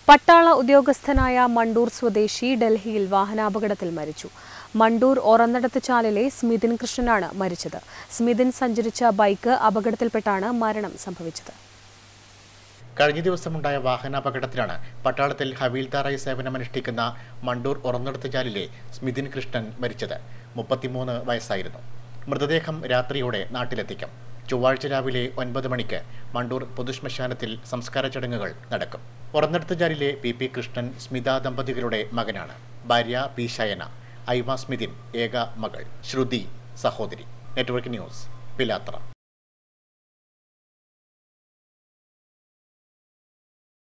പട്ടാള ഉദ്യോഗസ്ഥനായ മണ്ടൂർ സ്വദേശി ഡൽഹിയിൽ വാഹനാപകടത്തിൽ മരിച്ചു മണ്ടൂർ ഒറന്നടത്ത് ചാലിലെ സ്മിതിൻ കൃഷ്ണനാണ് മരിച്ചത് സ്മിതിൻ സഞ്ചരിച്ച ബൈക്ക് അപകടത്തിൽപ്പെട്ടാണ് മരണം സംഭവിച്ചത് കഴിഞ്ഞ ദിവസമുണ്ടായ വാഹനാപകടത്തിലാണ് പട്ടാളത്തിൽ ഹവീൽദാറായി സേവനമനുഷ്ഠിക്കുന്ന മണ്ടൂർ ഉറന്നെടുത്തുചാലിലെ സ്മിതിൻ കൃഷ്ണൻ മരിച്ചത് മുപ്പത്തിമൂന്ന് വയസ്സായിരുന്നു മൃതദേഹം രാത്രിയോടെ നാട്ടിലെത്തിക്കും ചൊവ്വാഴ്ച രാവിലെ ഒൻപത് മണിക്ക് മണ്ടൂർ പൊതുശ്മശാനത്തിൽ സംസ്കാര ചടങ്ങുകൾ നടക്കും ഉറന്നെടുത്തുചാലിലെ പി പി കൃഷ്ണൻ സ്മിത ദമ്പതികളുടെ മകനാണ് ഭാര്യ പി ശയന ഐവ സ്മിതിൻ ഏക മകൾ ശ്രുതി സഹോദരി നെറ്റ്വർക്ക് ന്യൂസ് പിലാത്ര